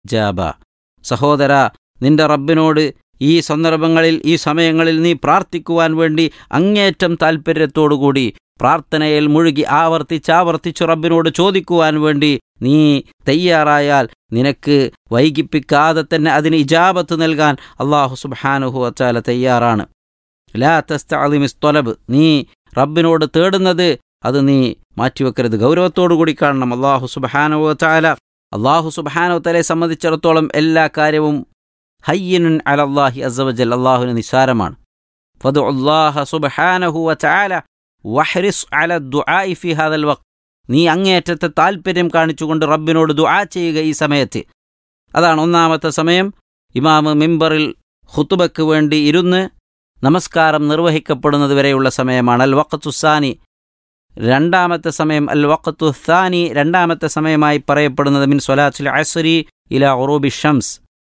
ജാബ സഹോദര നിന്റെ റബ്ബിനോട് ഈ സന്ദർഭങ്ങളിൽ ഈ സമയങ്ങളിൽ നീ പ്രാർത്ഥിക്കുവാൻ വേണ്ടി അങ്ങേറ്റം താൽപ്പര്യത്തോടുകൂടി പ്രാർത്ഥനയിൽ മുഴുകി ആവർത്തിച്ചാവർത്തിച്ചു റബ്ബിനോട് ചോദിക്കുവാൻ വേണ്ടി നീ തയ്യാറായാൽ നിനക്ക് വൈകിപ്പിക്കാതെ തന്നെ അതിന് ഇജാബത്ത് നൽകാൻ അള്ളാഹു സുബാനുഹു വച്ചാല തയ്യാറാണ് ലാ തസ്തലിമിസ്തൊലബ് നീ റബ്ബിനോട് തേടുന്നത് അത് നീ മാറ്റിവെക്കരുത് ഗൗരവത്തോടു കൂടി കാണണം അള്ളാഹു സുബാനുഹു വച്ചാല അള്ളാഹു സുബാനു തലയെ സംബന്ധിച്ചിടത്തോളം എല്ലാ കാര്യവും ഹയ്യനുൻ അലല്ലാഹി അസവജൽ അള്ളാഹുവിന് നിസാരമാണ് ഫതു അള്ളാഹ സുബാനഹു വച്ചാല വഹ്രിസ് അല ദുആഇ ഫി ഹാദൽ വഖ് നീ അങ്ങേയറ്റത്തെ താൽപ്പര്യം കാണിച്ചുകൊണ്ട് റബ്ബിനോട് ദുആ ചെയ്യുക ഈ സമയത്ത് അതാണ് ഒന്നാമത്തെ സമയം ഇമാമ് മിമ്പറിൽ ഖുത്തുബയ്ക്ക് വേണ്ടി ഇരുന്ന് നമസ്കാരം നിർവഹിക്കപ്പെടുന്നത് വരെയുള്ള സമയമാണ് അൽ വഖത്തുസാനി രണ്ടാമത്തെ സമയം അൽ വഖത്തു ഥാനി രണ്ടാമത്തെ സമയമായി പറയപ്പെടുന്നത് മിൻ സ്വലാത്തുൽ അസ്രി ഇല ഉറൂബി ഷംസ്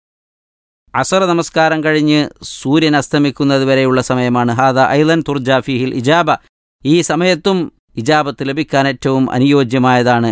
അസർ നമസ്കാരം കഴിഞ്ഞ് സൂര്യൻ അസ്തമിക്കുന്നത് വരെയുള്ള സമയമാണ് ഹാദ ഐലൻ തുർജാഫിഹിൽ ഇജാബ ഈ സമയത്തും ഇജാബത്ത് ലഭിക്കാൻ ഏറ്റവും അനുയോജ്യമായതാണ്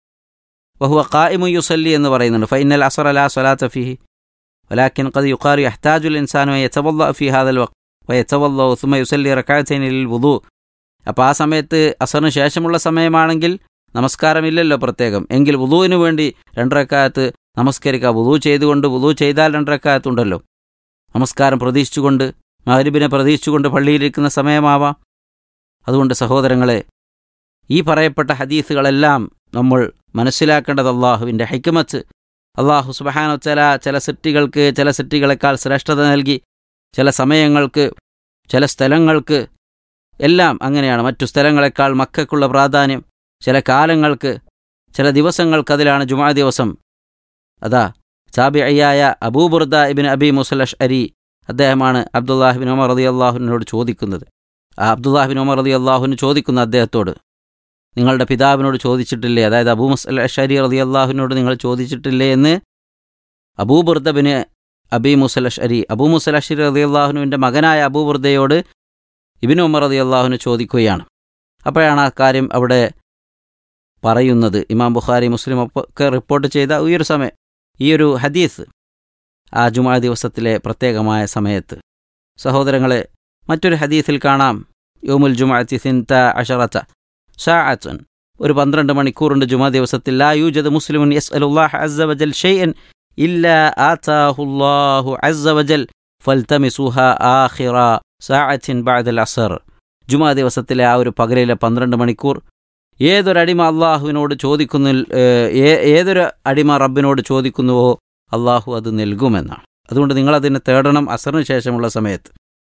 വഹുവ ഖായിമു യുസല്ലി എന്ന് പറയുന്നുണ്ട് ഫൈനൽ അസർ അലാ സ്വലാത്ത ഫിഹി ولكن قد يقال يحتاج الإنسان أن يتوضأ في هذا الوقت ويتوضأ ثم يصلي ركعتين للوضوء അപ്പോൾ ആ സമയത്ത് അസറിന് ശേഷമുള്ള സമയമാണെങ്കിൽ നമസ്കാരമില്ലല്ലോ പ്രത്യേകം എങ്കിൽ വുളുവിന് വേണ്ടി രണ്ടരക്കാലത്ത് നമസ്കരിക്കുക വുളു ചെയ്തുകൊണ്ട് വുളു ചെയ്താൽ രണ്ടരക്കാലത്തുണ്ടല്ലോ നമസ്കാരം പ്രതീക്ഷിച്ചുകൊണ്ട് മഹരിബിനെ പ്രതീക്ഷിച്ചുകൊണ്ട് പള്ളിയിലിരിക്കുന്ന സമയമാവാം അതുകൊണ്ട് സഹോദരങ്ങളെ ഈ പറയപ്പെട്ട ഹദീസുകളെല്ലാം നമ്മൾ മനസ്സിലാക്കേണ്ടത് അള്ളാഹുവിൻ്റെ ഹൈക്കമത്ത് അള്ളാഹു സുബഹാനോ ചില ചില സിറ്റികൾക്ക് ചില സിറ്റികളെക്കാൾ ശ്രേഷ്ഠത നൽകി ചില സമയങ്ങൾക്ക് ചില സ്ഥലങ്ങൾക്ക് എല്ലാം അങ്ങനെയാണ് മറ്റു സ്ഥലങ്ങളെക്കാൾ മക്കൾക്കുള്ള പ്രാധാന്യം ചില കാലങ്ങൾക്ക് ചില ദിവസങ്ങൾക്ക് അതിലാണ് ജുമാ ദിവസം അതാ ചാബിഅയ്യായ അബൂബുർദ ഇബിൻ അബി മുസലഷ് അരി അദ്ദേഹമാണ് അബ്ദുല്ലാഹിബിൻ ഉമർ റതി അള്ളാഹുവിനോട് ചോദിക്കുന്നത് ആ അബ്ദുല്ലാഹിബിൻ ഉമർ റതി അള്ളാഹുവിന് ചോദിക്കുന്ന അദ്ദേഹത്തോട് നിങ്ങളുടെ പിതാവിനോട് ചോദിച്ചിട്ടില്ലേ അതായത് അബൂ മുസ് അഷരി റതി അള്ളാഹുവിനോട് നിങ്ങൾ ചോദിച്ചിട്ടില്ലേ എന്ന് അബൂബുർദബിന് അബി മുസലഷ് അരി അബൂ മുസലഷരി റതി അള്ളാഹുനുവിൻ്റെ മകനായ അബൂബുർദയോട് ഇബിൻ ഉമർ റതി അള്ളാഹുവിന് ചോദിക്കുകയാണ് അപ്പോഴാണ് ആ കാര്യം അവിടെ പറയുന്നത് ഇമാം ബുഖാരി മുസ്ലിം ഒക്കെ റിപ്പോർട്ട് ചെയ്ത ഈ ഒരു സമയം ഈ ഒരു ഹദീസ് ആ ജുമാ ദിവസത്തിലെ പ്രത്യേകമായ സമയത്ത് സഹോദരങ്ങളെ മറ്റൊരു ഹദീസിൽ കാണാം യോമുൽ ജുമാഅത്തി സിൻത അഷറത്ത ഷാഅത്തുൻ ഒരു പന്ത്രണ്ട് മണിക്കൂറുണ്ട് ജുമാ ദിവസത്തിൽ ലാ യൂജദ് മുസ്ലിമുൻ യസ് അലുല്ലാഹ് അസ്സ വജൽ ഷെയ്യൻ ഇല്ല ആതാഹുല്ലാഹു അസ്സ വജൽ ഫൽതമിസുഹ ആഖിറ സാഅത്തിൻ ബഅദൽ അസർ ജുമാ ദിവസത്തിലെ ആ ഒരു പകലിലെ പന്ത്രണ്ട് മണിക്കൂർ ഏതൊരടിമ അള്ളാഹുവിനോട് ചോദിക്കുന്നു ഏതൊരു അടിമ റബ്ബിനോട് ചോദിക്കുന്നുവോ അള്ളാഹു അത് നൽകുമെന്നാണ് അതുകൊണ്ട് നിങ്ങളതിനെ തേടണം അസറിന് ശേഷമുള്ള സമയത്ത്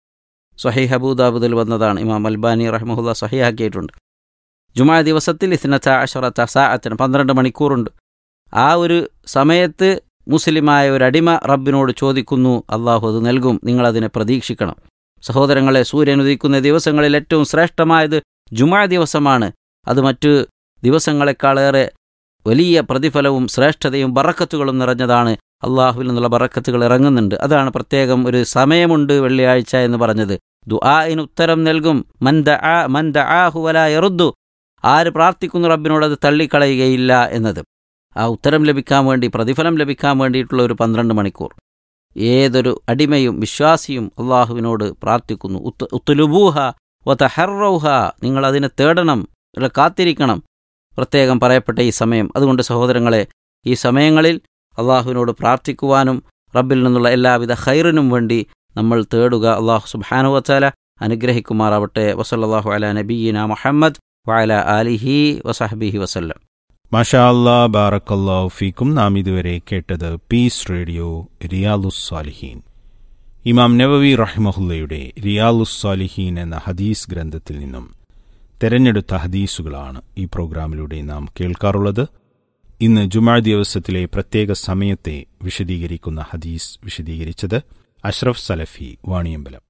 സഹീഹ് അബൂദാബുദിൽ വന്നതാണ് ഇമാം അൽബാനി റഹ്മുല്ല സഹിയാക്കിയിട്ടുണ്ട് ജുമാ ദിവസത്തിൽ ഇസ്നത്ത അഷറത്ത സാഅത്തിന് പന്ത്രണ്ട് മണിക്കൂറുണ്ട് ആ ഒരു സമയത്ത് മുസ്ലിമായ ഒരു അടിമ റബ്ബിനോട് ചോദിക്കുന്നു അള്ളാഹു അത് നൽകും നിങ്ങളതിനെ പ്രതീക്ഷിക്കണം സഹോദരങ്ങളെ സൂര്യൻ ഉദിക്കുന്ന ദിവസങ്ങളിൽ ഏറ്റവും ശ്രേഷ്ഠമായത് ജുമാ ദിവസമാണ് അത് മറ്റു ദിവസങ്ങളെക്കാളേറെ വലിയ പ്രതിഫലവും ശ്രേഷ്ഠതയും ബറക്കത്തുകളും നിറഞ്ഞതാണ് അള്ളാഹുവിൽ നിന്നുള്ള ബറക്കത്തുകൾ ഇറങ്ങുന്നുണ്ട് അതാണ് പ്രത്യേകം ഒരു സമയമുണ്ട് വെള്ളിയാഴ്ച എന്ന് പറഞ്ഞത് ദുആഇന് ഉത്തരം നൽകും മന്ദ ആ മന്ദ ആഹുവല എറുദ്ദു ആര് പ്രാർത്ഥിക്കുന്നു റബ്ബിനോട് അത് തള്ളിക്കളയുകയില്ല എന്നത് ആ ഉത്തരം ലഭിക്കാൻ വേണ്ടി പ്രതിഫലം ലഭിക്കാൻ വേണ്ടിയിട്ടുള്ള ഒരു പന്ത്രണ്ട് മണിക്കൂർ ഏതൊരു അടിമയും വിശ്വാസിയും അള്ളാഹുവിനോട് പ്രാർത്ഥിക്കുന്നു ഉത്തുലുബൂഹ ഒത്തഹറൗഹ നിങ്ങൾ അതിനെ തേടണം കാത്തിരിക്കണം പ്രത്യേകം പറയപ്പെട്ട ഈ സമയം അതുകൊണ്ട് സഹോദരങ്ങളെ ഈ സമയങ്ങളിൽ അള്ളാഹുവിനോട് പ്രാർത്ഥിക്കുവാനും റബ്ബിൽ നിന്നുള്ള എല്ലാവിധ ഖൈറിനും വേണ്ടി നമ്മൾ തേടുക അള്ളാഹു സുബാനുവച്ചാല അനുഗ്രഹിക്കുമാറാവട്ടെ വസല്ലാഹു അല നബീന മുഹമ്മദ് വഅല ആലിഹി വസഹബിഹി വസല്ലം മാഷാ അല്ലാ ബാറക്കല്ലാഹു ഫീക്കും നാം ഇതുവരെ കേട്ടത് പീസ് റേഡിയോ റിയാലുസ്സാലിഹീൻ ഇമാം നവവി റഹ്മഹുല്ലയുടെ റിയാലുസ്സാലിഹീൻ എന്ന ഹദീസ് ഗ്രന്ഥത്തിൽ നിന്നും തെരഞ്ഞെടുത്ത ഹദീസുകളാണ് ഈ പ്രോഗ്രാമിലൂടെ നാം കേൾക്കാറുള്ളത് ഇന്ന് ജുമാ ദിവസത്തിലെ പ്രത്യേക സമയത്തെ വിശദീകരിക്കുന്ന ഹദീസ് വിശദീകരിച്ചത് അഷ്റഫ് സലഫി വാണിയമ്പലം